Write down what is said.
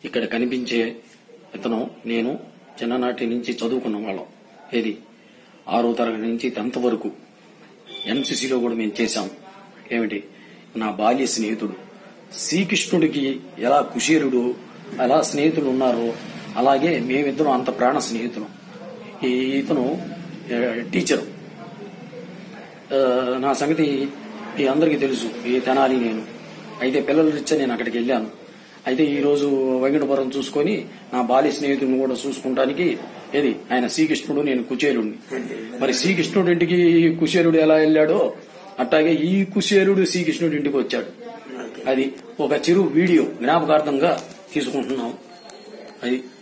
ఇక్కడ కనిపించే ఇతను నేను చిన్ననాటి నుంచి చదువుకున్న వాళ్ళం ఏది ఆరో తరగతి నుంచి టెన్త్ వరకు ఎన్సీసీలో కూడా మేము చేశాం ఏమిటి నా బాల్య స్నేహితుడు శ్రీకృష్ణుడికి ఎలా కుశీరుడు ఎలా స్నేహితులు ఉన్నారో అలాగే మేమిద్దరం అంత ప్రాణ స్నేహితులం ఈ ఇతను ఏ, టీచరు ఆ, నా సంగతి మీ అందరికీ తెలుసు ఈ తెనాలి నేను అయితే పిల్లల రీత్యా నేను అక్కడికి వెళ్ళాను అయితే ఈ రోజు వైకుంఠపురం చూసుకొని నా బాల్య స్నేహితుడిని కూడా చూసుకుంటానికి ఏది ఆయన శ్రీకృష్ణుడు నేను కుచేలుడిని మరి శ్రీకృష్ణుడి ఇంటికి కుచేలుడు ఎలా వెళ్ళాడో అట్లాగే ఈ కుచేలుడు శ్రీకృష్ణుడి ఇంటికి వచ్చాడు అది ఒక చిరు వీడియో జ్ఞాపకార్థంగా తీసుకుంటున్నాం అది